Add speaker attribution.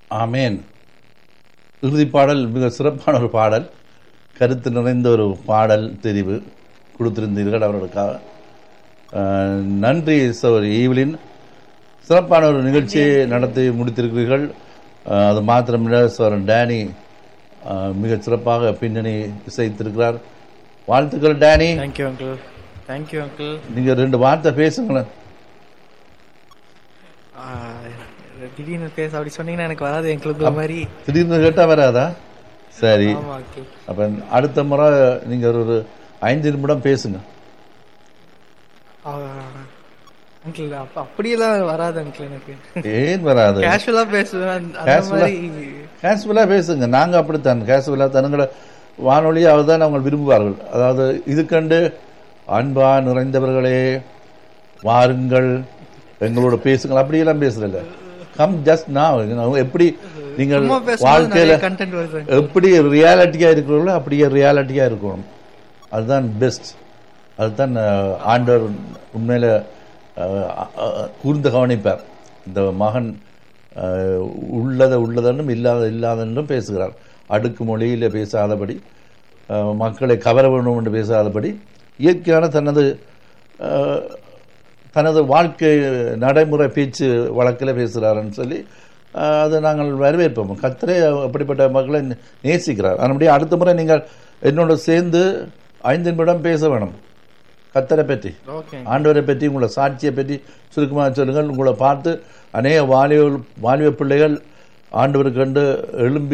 Speaker 1: ஆமேன் இறுதி பாடல் மிக சிறப்பான ஒரு பாடல் கருத்து நிறைந்த ஒரு பாடல் தெரிவு கொடுத்திருந்தீர்கள் அவர்களுக்காக அஹ், நன்றி சவர் ஈவிலின் சிறப்பான ஒரு நிகழ்ச்சியை நடத்தி முடித்திருக்கிறீர்கள் அஹ், அது மாத்திரமில்ல சவர் டேனி அஹ், மிக சிறப்பாக பின்னணி இசைத்திருக்கிறார் வாழ்த்துக்கள் Danny
Speaker 2: thank you uncle thank you uncle
Speaker 1: நீங்க ரெண்டு வார்த்தை பேசுங்களேன்
Speaker 2: திடீர்னு பேச அப்படி சொன்னீங்கன்னா எனக்கு வராது எங்களுக்கு மாதிரி
Speaker 1: திடீர்னு கேட்டா வராதா சரி
Speaker 2: ஆமா அங்கிள்
Speaker 1: அப்ப அடுத்த முறை நீங்க ஒரு ஒரு ஐந்து நிமிடம் பேசுங்க
Speaker 2: அங்கிள் அப்ப அப்படியெல்லாம் வராது அங்கிள் எனக்கு
Speaker 1: ஏன் வராது
Speaker 2: கேஷுவலா பேசுவேன் அந்த- அந்த
Speaker 1: Casual-ஆ?
Speaker 2: மாதிரி
Speaker 1: கேஷுவலா பேசுங்க நாங்க அப்படித்தான் கேஷுவலா தனங்களை வானொலியை அவர்தான் அவங்க விரும்புவார்கள் அதாவது இது கண்டு அன்பா நிறைந்தவர்களே வாருங்கள் எங்களோட பேசுங்கள் அப்படியெல்லாம் பேசுறல கம் ஜஸ்ட் நான் எப்படி நீங்கள்
Speaker 2: சும்மா பேசும்போது
Speaker 1: வாழ்க்கையில
Speaker 2: நிறைய கண்டென்ட் வருது
Speaker 1: எப்படி ரியாலிட்டியா இருக்கிறவங்களோ அப்படியே ரியாலிட்டியா இருக்கணும் அதுதான் பெஸ்ட் அதுதான் அஹ், ஆண்டவர் உண்மையில அஹ், அஹ், கூர்ந்து கவனிப்பார் இந்த மகன் அஹ், உள்ளதை உள்ளதென்றும் இல்லாத இல்லாதென்றும் பேசுகிறார் அடுக்கு மொழியில பேசாதபடி அஹ், மக்களை கவர வேண்டும் என்று பேசாதபடி இயற்கையான தனது அஹ், தனது வாழ்க்கை நடைமுறை பேச்சு வழக்கில் பேசுகிறாருன்னு சொல்லி அஹ், அது நாங்கள் வரவேற்போம் கத்தரே அப்படிப்பட்ட மக்களை நே- நேசிக்கிறார் அதனுடைய அடுத்த முறை நீங்கள் என்னோட சேர்ந்து ஐந்து நிமிடம் பேச வேணும் கத்தரை பற்றி
Speaker 2: ஓகே
Speaker 1: ஆண்டவரை பற்றி உங்களை சாட்சியை பற்றி சுருக்கமாக சொல்லுங்கள் உங்களை பார்த்து அநேக வாலிப வாலிப பிள்ளைகள் ஆண்டவருக்கு கண்டு எழும்பி